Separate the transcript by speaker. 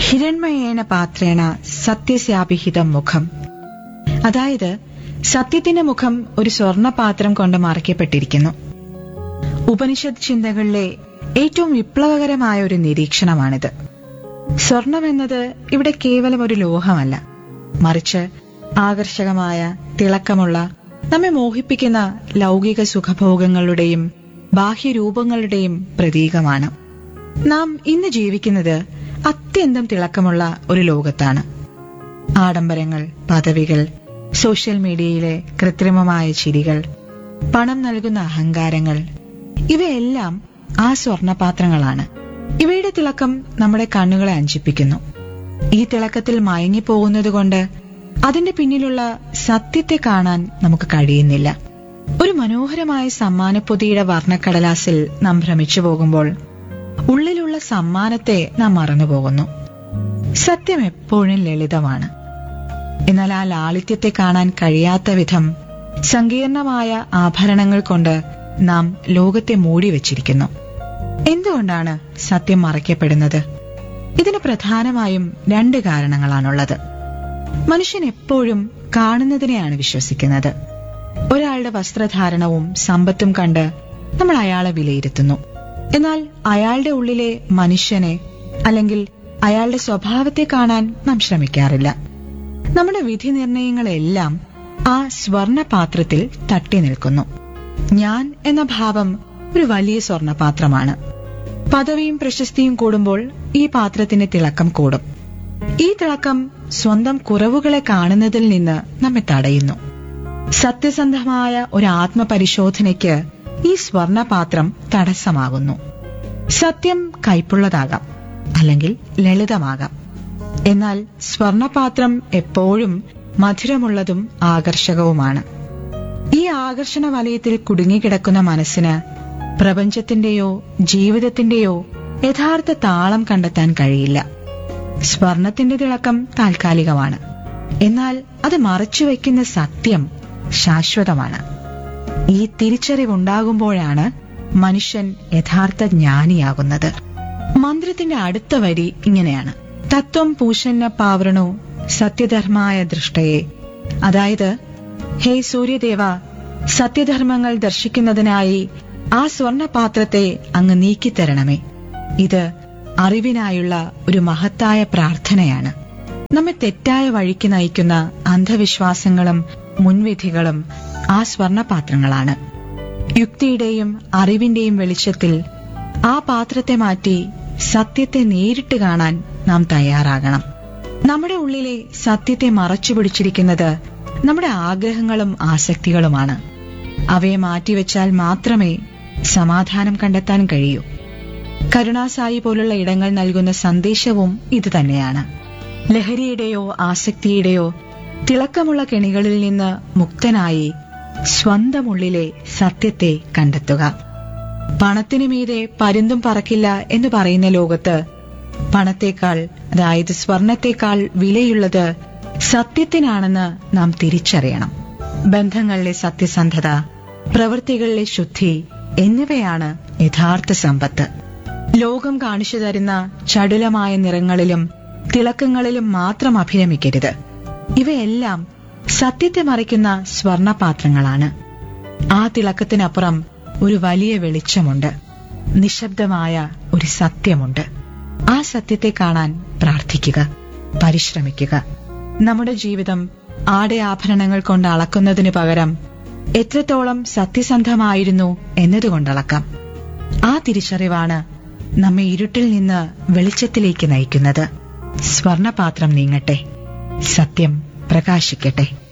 Speaker 1: ഹിരൺമയേന പാത്രേണ സത്യസ്യാപിഹിതം മുഖം അതായത് സത്യത്തിന്റെ മുഖം ഒരു സ്വർണപാത്രം കൊണ്ട് മറയ്ക്കപ്പെട്ടിരിക്കുന്നു ഉപനിഷത്ത് ചിന്തകളിലെ ഏറ്റവും വിപ്ലവകരമായ ഒരു നിരീക്ഷണമാണിത് സ്വർണമെന്നത് ഇവിടെ കേവലം ഒരു ലോഹമല്ല മറിച്ച് ആകർഷകമായ തിളക്കമുള്ള നമ്മെ മോഹിപ്പിക്കുന്ന ലൗകിക സുഖഭോഗങ്ങളുടെയും ബാഹ്യരൂപങ്ങളുടെയും പ്രതീകമാണ് നാം ഇന്ന് ജീവിക്കുന്നത് അത്യന്തം തിളക്കമുള്ള ഒരു ലോകത്താണ് ആഡംബരങ്ങൾ പദവികൾ സോഷ്യൽ മീഡിയയിലെ കൃത്രിമമായ ചിരികൾ പണം നൽകുന്ന അഹങ്കാരങ്ങൾ ഇവയെല്ലാം ആ സ്വർണപാത്രങ്ങളാണ് ഇവയുടെ തിളക്കം നമ്മുടെ കണ്ണുകളെ അഞ്ചിപ്പിക്കുന്നു ഈ തിളക്കത്തിൽ മയങ്ങിപ്പോകുന്നതുകൊണ്ട് അതിന്റെ പിന്നിലുള്ള സത്യത്തെ കാണാൻ നമുക്ക് കഴിയുന്നില്ല ഒരു മനോഹരമായ സമ്മാനപ്പൊതിയുടെ വർണ്ണക്കടലാസിൽ നാം ഭ്രമിച്ചു പോകുമ്പോൾ ഉള്ളിലുള്ള സമ്മാനത്തെ നാം മറന്നുപോകുന്നു സത്യം എപ്പോഴും ലളിതമാണ് എന്നാൽ ആ ലാളിത്യത്തെ കാണാൻ കഴിയാത്ത വിധം സങ്കീർണമായ ആഭരണങ്ങൾ കൊണ്ട് നാം ലോകത്തെ മൂടി വച്ചിരിക്കുന്നു എന്തുകൊണ്ടാണ് സത്യം മറയ്ക്കപ്പെടുന്നത് ഇതിന് പ്രധാനമായും രണ്ട് കാരണങ്ങളാണുള്ളത് മനുഷ്യൻ എപ്പോഴും കാണുന്നതിനെയാണ് വിശ്വസിക്കുന്നത് ഒരാളുടെ വസ്ത്രധാരണവും സമ്പത്തും കണ്ട് നമ്മൾ അയാളെ വിലയിരുത്തുന്നു എന്നാൽ അയാളുടെ ഉള്ളിലെ മനുഷ്യനെ അല്ലെങ്കിൽ അയാളുടെ സ്വഭാവത്തെ കാണാൻ നാം ശ്രമിക്കാറില്ല നമ്മുടെ വിധി നിർണയങ്ങളെല്ലാം ആ സ്വർണപാത്രത്തിൽ തട്ടി നിൽക്കുന്നു ഞാൻ എന്ന ഭാവം ഒരു വലിയ സ്വർണപാത്രമാണ് പദവിയും പ്രശസ്തിയും കൂടുമ്പോൾ ഈ പാത്രത്തിന് തിളക്കം കൂടും ഈ തിളക്കം സ്വന്തം കുറവുകളെ കാണുന്നതിൽ നിന്ന് നമ്മെ തടയുന്നു സത്യസന്ധമായ ഒരു ആത്മപരിശോധനയ്ക്ക് ഈ സ്വർണപാത്രം തടസ്സമാകുന്നു സത്യം കൈപ്പുള്ളതാകാം അല്ലെങ്കിൽ ലളിതമാകാം എന്നാൽ സ്വർണപാത്രം എപ്പോഴും മധുരമുള്ളതും ആകർഷകവുമാണ് ഈ ആകർഷണ വലയത്തിൽ കുടുങ്ങിക്കിടക്കുന്ന മനസ്സിന് പ്രപഞ്ചത്തിന്റെയോ ജീവിതത്തിന്റെയോ യഥാർത്ഥ താളം കണ്ടെത്താൻ കഴിയില്ല സ്വർണത്തിന്റെ തിളക്കം താൽക്കാലികമാണ് എന്നാൽ അത് മറച്ചുവെക്കുന്ന സത്യം ശാശ്വതമാണ് ഈ തിരിച്ചറിവുണ്ടാകുമ്പോഴാണ് മനുഷ്യൻ യഥാർത്ഥ ജ്ഞാനിയാകുന്നത് മന്ത്രത്തിന്റെ അടുത്ത വരി ഇങ്ങനെയാണ് തത്വം പൂഷന്ന പാവൃണോ സത്യധർമായ ദൃഷ്ടയെ അതായത് ഹേ സൂര്യദേവ സത്യധർമ്മങ്ങൾ ദർശിക്കുന്നതിനായി ആ സ്വർണപാത്രത്തെ അങ്ങ് നീക്കിത്തരണമേ ഇത് അറിവിനായുള്ള ഒരു മഹത്തായ പ്രാർത്ഥനയാണ് നമ്മെ തെറ്റായ വഴിക്ക് നയിക്കുന്ന അന്ധവിശ്വാസങ്ങളും മുൻവിധികളും ആ സ്വർണപാത്രങ്ങളാണ് യുക്തിയുടെയും അറിവിന്റെയും വെളിച്ചത്തിൽ ആ പാത്രത്തെ മാറ്റി സത്യത്തെ നേരിട്ട് കാണാൻ നാം തയ്യാറാകണം നമ്മുടെ ഉള്ളിലെ സത്യത്തെ മറച്ചു പിടിച്ചിരിക്കുന്നത് നമ്മുടെ ആഗ്രഹങ്ങളും ആസക്തികളുമാണ് അവയെ മാറ്റിവെച്ചാൽ മാത്രമേ സമാധാനം കണ്ടെത്താൻ കഴിയൂ കരുണാസായി പോലുള്ള ഇടങ്ങൾ നൽകുന്ന സന്ദേശവും ഇതുതന്നെയാണ് ലഹരിയുടെയോ ആസക്തിയുടെയോ തിളക്കമുള്ള കെണികളിൽ നിന്ന് മുക്തനായി സ്വന്തം ഉള്ളിലെ സത്യത്തെ കണ്ടെത്തുക പണത്തിനു മീതെ പരുന്തും പറക്കില്ല എന്ന് പറയുന്ന ലോകത്ത് പണത്തേക്കാൾ അതായത് സ്വർണത്തേക്കാൾ വിലയുള്ളത് സത്യത്തിനാണെന്ന് നാം തിരിച്ചറിയണം ബന്ധങ്ങളിലെ സത്യസന്ധത പ്രവൃത്തികളിലെ ശുദ്ധി എന്നിവയാണ് യഥാർത്ഥ സമ്പത്ത് ലോകം കാണിച്ചു തരുന്ന ചടുലമായ നിറങ്ങളിലും തിളക്കങ്ങളിലും മാത്രം അഭിരമിക്കരുത് ഇവയെല്ലാം സത്യത്തെ മറിക്കുന്ന സ്വർണപാത്രങ്ങളാണ് ആ തിളക്കത്തിനപ്പുറം ഒരു വലിയ വെളിച്ചമുണ്ട് നിശബ്ദമായ ഒരു സത്യമുണ്ട് ആ സത്യത്തെ കാണാൻ പ്രാർത്ഥിക്കുക പരിശ്രമിക്കുക നമ്മുടെ ജീവിതം ആടെ ആഭരണങ്ങൾ കൊണ്ട് അളക്കുന്നതിനു പകരം എത്രത്തോളം സത്യസന്ധമായിരുന്നു എന്നതുകൊണ്ട് അളക്കാം ആ തിരിച്ചറിവാണ് നമ്മെ ഇരുട്ടിൽ നിന്ന് വെളിച്ചത്തിലേക്ക് നയിക്കുന്നത് സ്വർണപാത്രം നീങ്ങട്ടെ സത്യം പ്രകാശിക്കട്ടെ